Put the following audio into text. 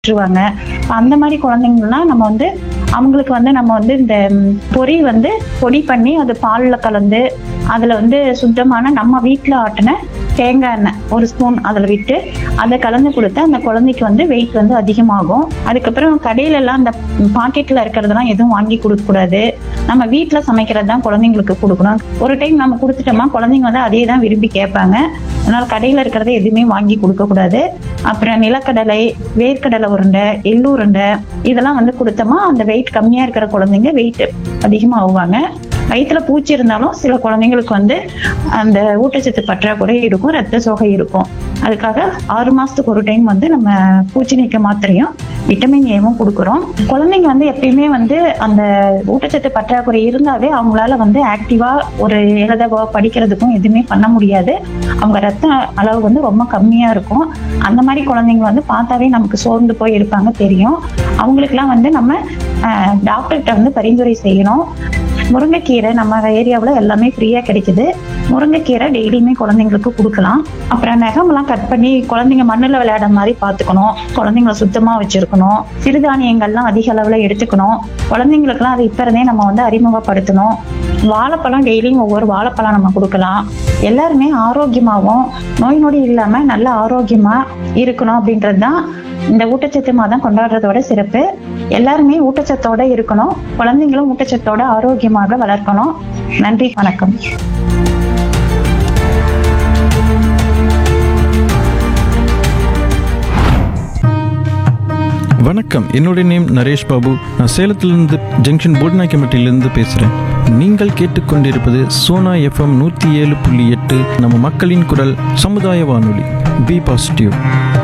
விட்டுருவாங்க அந்த மாதிரி குழந்தைங்கலாம் நம்ம வந்து அவங்களுக்கு வந்து நம்ம வந்து இந்த ம், பொரி வந்து பொடி பண்ணி அது பால்ல கலந்து அதுல வந்து சுத்தமான நம்ம வீட்ல ஆட்டின தேங்காய் எண்ணெய் ஒரு ஸ்பூன் அதில் விட்டு அதை கலந்து கொடுத்து அந்த குழந்தைக்கு வந்து வெயிட் வந்து அதிகமாகும் அதுக்கப்புறம் கடையில எல்லாம் அந்த பாக்கெட்ல இருக்கிறதெல்லாம் எதுவும் வாங்கி கொடுக்க கூடாது நம்ம வீட்ல சமைக்கிறது தான் குழந்தைங்களுக்கு கொடுக்கணும் ஒரு டைம் நம்ம கொடுத்துட்டோமா குழந்தைங்க வந்து அதே தான் விரும்பி கேட்பாங்க அதனால கடையில இருக்கிறத எதுவுமே வாங்கி கொடுக்க கூடாது அப்புறம் நிலக்கடலை வேர்க்கடலை உருண்டை எள்ளு உருண்டை இதெல்லாம் வந்து கொடுத்தோமா அந்த வெயிட் கம்மியா இருக்கிற குழந்தைங்க வெயிட் அதிகமா ஆகுவாங்க வயிற்றுல பூச்சி இருந்தாலும் சில குழந்தைங்களுக்கு வந்து அந்த ஊட்டச்சத்து பற்றாக்குறை இருக்கும் ரத்த சோகை இருக்கும் அதுக்காக ஆறு மாசத்துக்கு ஒரு டைம் வந்து நம்ம பூச்சி நீக்க மாத்திரையும் விட்டமின் ஏவும் கொடுக்குறோம் குழந்தைங்க வந்து எப்பயுமே வந்து அந்த ஊட்டச்சத்து பற்றாக்குறை இருந்தாவே அவங்களால வந்து ஆக்டிவா ஒரு எழுதவோ படிக்கிறதுக்கும் எதுவுமே பண்ண முடியாது அவங்க ரத்த அளவு வந்து ரொம்ப கம்மியா இருக்கும் அந்த மாதிரி குழந்தைங்க வந்து பார்த்தாவே நமக்கு சோர்ந்து போய் இருப்பாங்க தெரியும் அவங்களுக்குலாம் வந்து நம்ம டாக்டர்கிட்ட வந்து பரிந்துரை செய்யணும் முருங்கைக்கீரை நம்ம ஏரியாவில் எல்லாமே ஃப்ரீயாக கிடைக்குது முருங்கைக்கீரை டெய்லியுமே குழந்தைங்களுக்கு கொடுக்கலாம் அப்புறம் நகமெல்லாம் கட் பண்ணி குழந்தைங்க மண்ணில் விளையாட மாதிரி பார்த்துக்கணும் குழந்தைங்கள சுத்தமாக வச்சிருக்கணும் சிறுதானியங்கள்லாம் அதிக அளவில் எடுத்துக்கணும் குழந்தைங்களுக்குலாம் அது இப்போ இருந்தே நம்ம வந்து அறிமுகப்படுத்தணும் வாழைப்பழம் டெய்லியும் ஒவ்வொரு வாழைப்பழம் நம்ம கொடுக்கலாம் எல்லாருமே ஆரோக்கியமாகவும் நோய் நொடி இல்லாமல் நல்ல ஆரோக்கியமாக இருக்கணும் அப்படின்றது தான் இந்த ஊட்டச்சத்து மாதம் கொண்டாடுறதோட சிறப்பு எல்லாருமே ஊட்டச்சத்தோட இருக்கணும் குழந்தைங்களும் ஊட்டச்சத்தோட ஆரோக்கியமாக வளர்க்கணும் நன்றி வணக்கம் வணக்கம் என்னுடைய நேம் நரேஷ் பாபு நான் சேலத்திலிருந்து ஜங்ஷன் போட்னாக்கிமட்டிலிருந்து பேசுகிறேன் நீங்கள் கேட்டுக்கொண்டிருப்பது சோனா எஃப்எம் நூற்றி ஏழு புள்ளி எட்டு நம்ம மக்களின் குரல் சமுதாய வானொலி பி பாசிட்டிவ்